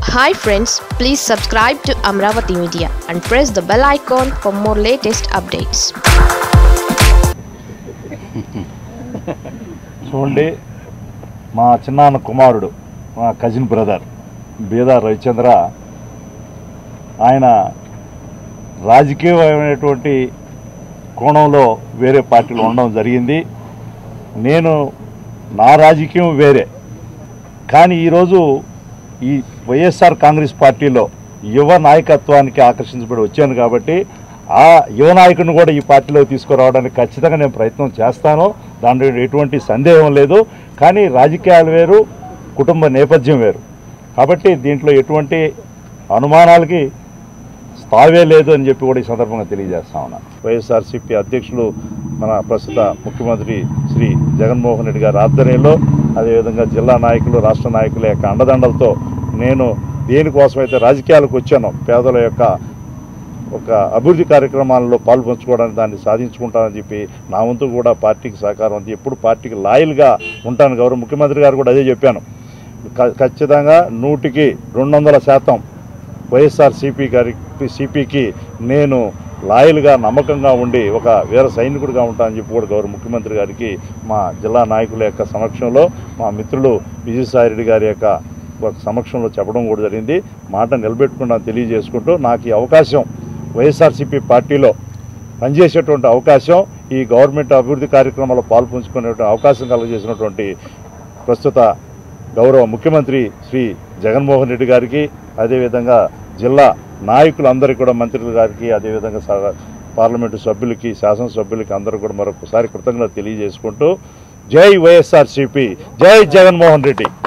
hi friends please subscribe to Amaravati media and press the bell icon for more latest updates చూడండి మా చిన్నాన్న కుమారుడు మా కజిన్ బ్రదర్ బీదా రవిచంద్ర ఆయన రాజకీయమైనటువంటి కోణంలో వేరే పార్టీలో ఉండడం జరిగింది నేను నా రాజకీయం వేరే కానీ ఈరోజు ఈ వైఎస్ఆర్ కాంగ్రెస్ పార్టీలో యువ నాయకత్వానికి ఆకర్షించబడి వచ్చాను కాబట్టి ఆ యువ నాయకుడిని కూడా ఈ పార్టీలో తీసుకురావడానికి ఖచ్చితంగా నేను ప్రయత్నం చేస్తాను దాంట్లో ఎటువంటి సందేహం లేదు కానీ రాజకీయాలు వేరు కుటుంబ నేపథ్యం వేరు కాబట్టి దీంట్లో ఎటువంటి అనుమానాలకి తావే లేదు అని చెప్పి కూడా ఈ సందర్భంగా తెలియజేస్తా ఉన్నా వైఎస్ఆర్సీపీ అధ్యక్షులు మన ప్రస్తుత ముఖ్యమంత్రి శ్రీ జగన్మోహన్ రెడ్డి గారి ఆధ్వర్యంలో అదేవిధంగా జిల్లా నాయకులు రాష్ట్ర నాయకుల యొక్క అండదండలతో నేను దేనికోసమైతే రాజకీయాలకు వచ్చానో పేదల యొక్క ఒక అభివృద్ధి కార్యక్రమాలలో పాల్పంచుకోవడానికి దాన్ని సాధించుకుంటానని చెప్పి నా వంతు కూడా పార్టీకి సహకారం ఉంది ఎప్పుడు పార్టీకి లాయల్గా ఉంటాను గౌరవ ముఖ్యమంత్రి గారు కూడా అదే చెప్పాను ఖ- ఖచ్చితంగా నూటికి రెండు వందల శాతం వైఎస్ఆర్ సిపి గారి సిపికి నేను లాయల్గా నమ్మకంగా ఉండి ఒక వీర సైనికుడిగా ఉంటానని చెప్పి కూడా గౌరవ ముఖ్యమంత్రి గారికి మా జిల్లా నాయకుల యొక్క సమక్షంలో మా మిత్రులు విజయసాయిరెడ్డి గారి యొక్క ఒక సమక్షంలో చెప్పడం కూడా జరిగింది మాట నిలబెట్టుకున్నాను తెలియజేసుకుంటూ నాకు ఈ అవకాశం వైఎస్ఆర్సీపీ పార్టీలో పనిచేసేటువంటి అవకాశం ఈ గవర్నమెంట్ అభివృద్ధి కార్యక్రమాల్లో పాల్పంచుకునేటువంటి అవకాశం కలుగజేసినటువంటి ప్రస్తుత గౌరవ ముఖ్యమంత్రి శ్రీ జగన్మోహన్ రెడ్డి గారికి అదేవిధంగా జిల్లా నాయకులందరికీ కూడా మంత్రుల గారికి అదేవిధంగా స- పార్లమెంటు సభ్యులకి శాసనసభ్యులకి అందరూ కూడా మరొకసారి కృతజ్ఞత తెలియజేసుకుంటూ జై వైఎస్ఆర్ జై జగన్మోహన్ రెడ్డి